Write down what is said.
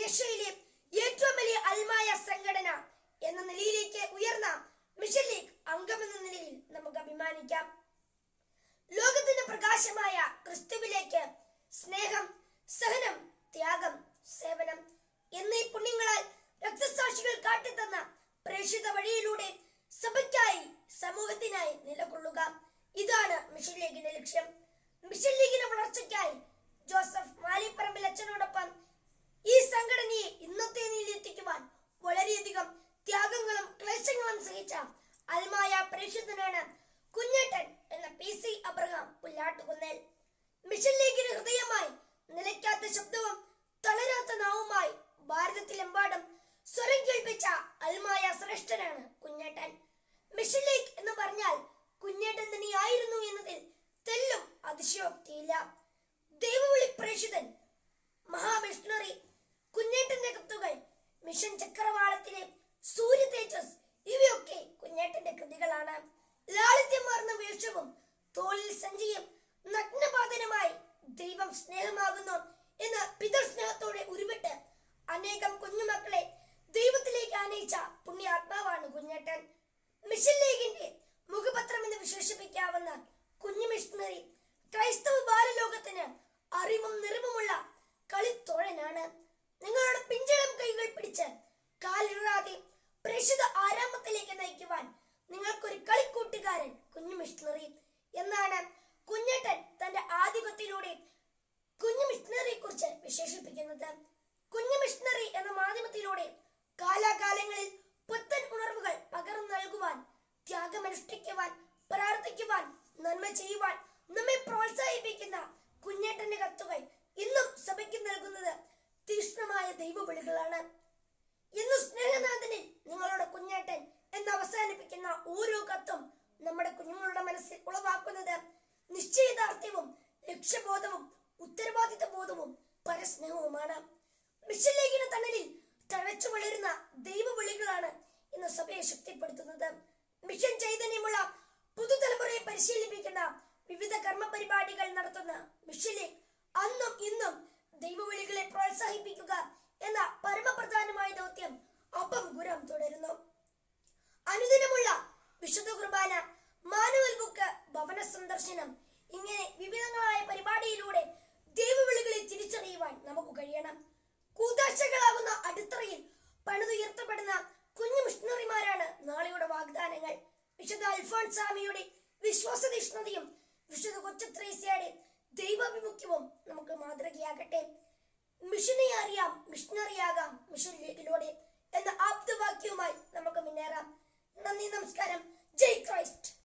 ഏഷ്യയിലെ ഏറ്റവും വലിയ അൽമായ സംഘടന എന്ന നിലയിലേക്ക് ഉയർന്ന മിഷൻ ലീഗ് അംഗമെന്ന നിലയിൽ നമുക്ക് അഭിമാനിക്കാം ലോകത്തിന്റെ പ്രകാശമായ ക്രിസ്തുവിലേക്ക് സ്നേഹം സഹനം ത്യാഗം സേവനം എന്നീ പുണ്യങ്ങളാൽ രക്തസാക്ഷികൾ കാട്ടിത്തന്ന പ്രേക്ഷിത വഴിയിലൂടെ സഭയ്ക്കായി സമൂഹത്തിനായി നിലകൊള്ളുക ഇതാണ് മിഷൻ ലീഗിന്റെ ലക്ഷ്യം മിഷൻ ലീഗിന്റെ വളർച്ചയ്ക്കായി ജോസഫ് മാലിപ്പറമ്പിൽ അച്ഛനോടൊപ്പം ഈ സംഘടനയെ ഇന്നത്തെ നിലയിലെത്തിക്കുവാൻ വളരെയധികം ത്യാഗങ്ങളും ക്ലേശങ്ങളും സഹിച്ച അൽമായ പ്രേക്ഷിതനാണ് കുഞ്ഞേട്ടൻ എന്ന P C Abraham Pullattukunnel mission ലീഗിന് ഹൃദയമായി നിലയ്ക്കാത്ത ശബ്ദവും തളരാത്ത നാവുമായി ഭാരതത്തിലെമ്പാടും സ്വരം കേൾപ്പിച്ച അൽമായ ശ്രേഷ്ഠനാണ് കുഞ്ഞേട്ടൻ മിഷൻ ലീഗ് എന്ന് പറഞ്ഞാൽ കുഞ്ഞേട്ടൻ തന്നെയായിരുന്നു എന്നതിൽ തെല്ലും അതിശയോക്തിയില്ല ദൈവവിളി പ്രേക്ഷിതൻ മഹാമിഷണറി കുഞ്ഞേട്ടന്റെ കത്തുകൾ മിഷൻ ചക്രവാളത്തിലെ സൂര്യ തേജസ് ഇവയൊക്കെ കുഞ്ഞേട്ടന്റെ കൃതികളാണ് ലാളിത്യമാർന്ന വേഷവും തോളിൽ സഞ്ചിയും നഗ്നപാതനുമായി ദൈവം സ്നേഹമാകുന്നു എന്ന് പിതൃസ്നേഹത്തോടെ ഉരുവിട്ട് അനേകം കുഞ്ഞുമക്കളെ ദൈവത്തിലേക്ക് ആനയിച്ച പുണ്യാത്മാവാണ് കുഞ്ഞേട്ടൻ മിഷൻ ലീഗിന്റെ മുഖപത്രം എന്ന് വിശേഷിപ്പിക്കാവുന്ന കുഞ്ഞു മിഷണറി ക്രൈസ്തവ ബാലലോകത്തിന് അറിവും നിറവുമുള്ള കളിത്തോഴനാണ് നിങ്ങളുടെ പിഞ്ചളം കൈകൾ പിടിച്ച് കാലിടാതെ പ്രേക്ഷിത ആരാമത്തിലേക്ക് നയിക്കുവാൻ നിങ്ങൾക്കൊരു കളിക്കൂട്ടുകാരൻ കുഞ്ഞു മിഷണറി എന്നാണ് കുഞ്ഞേട്ടൻ തന്റെ ആധിപത്യത്തിലൂടെ കുഞ്ഞു മിഷണറിയെ കുറിച്ച് വിശേഷിപ്പിക്കുന്നത് കുഞ്ഞു മിഷണറി എന്ന മാധ്യമത്തിലൂടെ കാലാകാലങ്ങളിൽ പുത്തൻ ഉണർവുകൾ പകർന്നു നൽകുവാൻ ത്യാഗമനുഷ്ഠിക്കുവാൻ പ്രാർത്ഥിക്കുവാൻ നന്മ ചെയ്യുവാൻ നമ്മെ പ്രോത്സാഹിപ്പിക്കുന്ന കുഞ്ഞേട്ടന്റെ കത്തുകൾ ഇന്നും സഭയ്ക്ക് നൽകുന്നത് തീക്ഷ്ണമായ ദൈവവിളികളാണ് ഇന്ന് സ്നേഹനാഥനിൽ നിങ്ങളുടെ കുഞ്ഞേട്ടൻ എന്ന് അവസാനിപ്പിക്കുന്ന ഓരോ കത്തും നമ്മുടെ കുഞ്ഞുങ്ങളുടെ മനസ്സിൽ ഉളവാക്കുന്നത് നിശ്ചയദാർഢ്യവും ലക്ഷ്യബോധവും ഉത്തരവാദിത്ത ബോധവും പരസ്നേഹവുമാണ് മിഷൻ ലീഗിന് തണലിൽ തഴച്ചു വളരുന്ന ദൈവവിളികളാണ് ഇന്ന് സഭയെ ശക്തിപ്പെടുത്തുന്നത് മിഷൻ ചൈതന്യമുള്ള പുതുതലമുറയെ പരിശീലിപ്പിക്കുന്ന വിവിധ കർമ്മ പരിപാടികൾ നടത്തുന്ന മിഷൻ ലീഗ് അന്നും ഇന്നും ദൈവവിളികളെ പ്രോത്സാഹിപ്പിക്കുക എന്ന പരമപ്രധാനമായ ദൗത്യം ഒപ്പം ഗുരം തുടരുന്നു അനുദിനമുള്ള വിശുദ്ധ കുർബാന മാനുവൽ ബുക്ക് ഭവന സന്ദർശനം ഇങ്ങനെ വിവിധങ്ങളായ പരിപാടിയിലൂടെ ദൈവവിളികളെ തിരിച്ചറിയുവാൻ നമുക്ക് കഴിയണം കൂതാശകളാകുന്ന അടിത്തറയിൽ പണിതുയർത്തപ്പെടുന്ന കുഞ്ഞു മിഷണറിമാരാണ് നാളെയുടെ വാഗ്ദാനങ്ങൾ വിശുദ്ധ അൽഫോൺസാമിയുടെ വിശ്വാസതീഷ്ണതയും വിശുദ്ധ കൊച്ചത്രേസ്യയുടെ ദൈവാഭിമുഖ്യവും നമുക്ക് മാതൃകയാകട്ടെ മിഷനെ അറിയാം മിഷണറിയാകാം മിഷൻ ലീഗിലൂടെ എന്ന ആപ്തവാക്യവുമായി നമുക്ക് മുന്നേറാം നന്ദി നമസ്കാരം ജയ് ക്രൈസ്റ്റ്